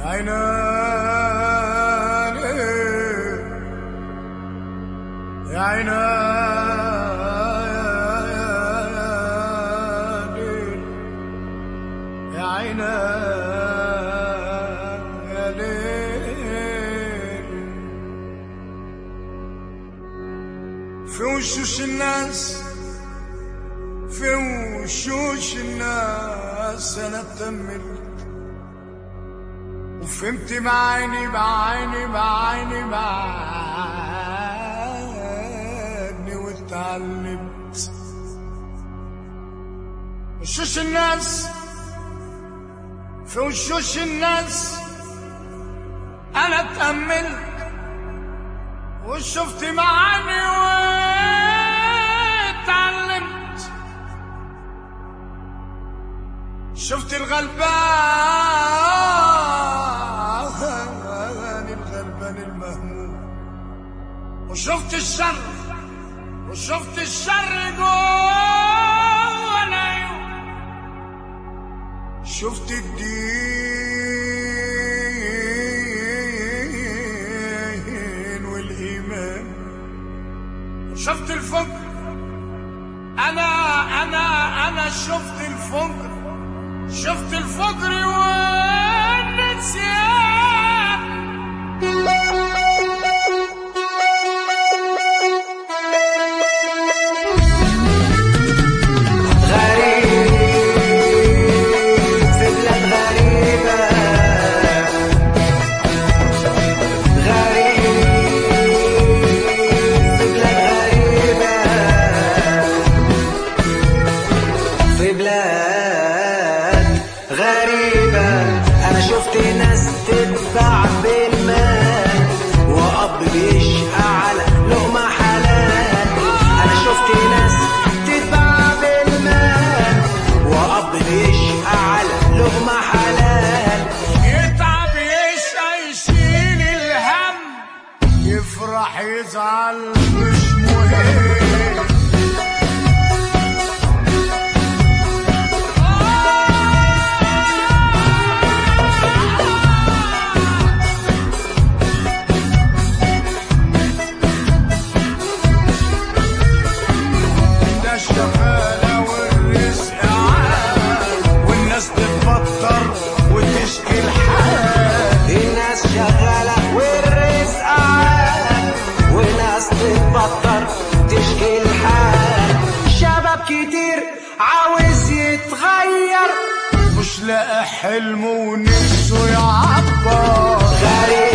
يا عيني يا عيني يا ليل في وشوش الناس في وشوش الناس انا تملت وفهمت بعيني بعيني بعيني بعيني واتعلمت وشوش الناس في وشوش الناس انا اتأملت وشفت معاني واتعلمت شفت الغلبان الغلبان المهموم وشفت الشر وشفت الشر جوه العيون شفت الدين والإيمان شفت الفجر أنا أنا أنا شفت الفجر شفت الفجر والنسيان غريب في بلاد غريبة غريب في بلاد غريبة في بلاد غريبة أنا شفت ناس تدفع بالمال وأب بيشقى على لقمة حلال أنا شفت ناس تدفع بالمال وأب بيشقى على لقمة حلال يتعب يشقى يشيل الهم يفرح يزعل مش مهم ده الشغالة والرزق عال والناس تتبطر وتشكي الحال الناس شغالة والرزق عال وناس تتبطر تشكي الحال شباب كتير عاوز يتغير مش لاقي حلمه ونفسه يعبر غريب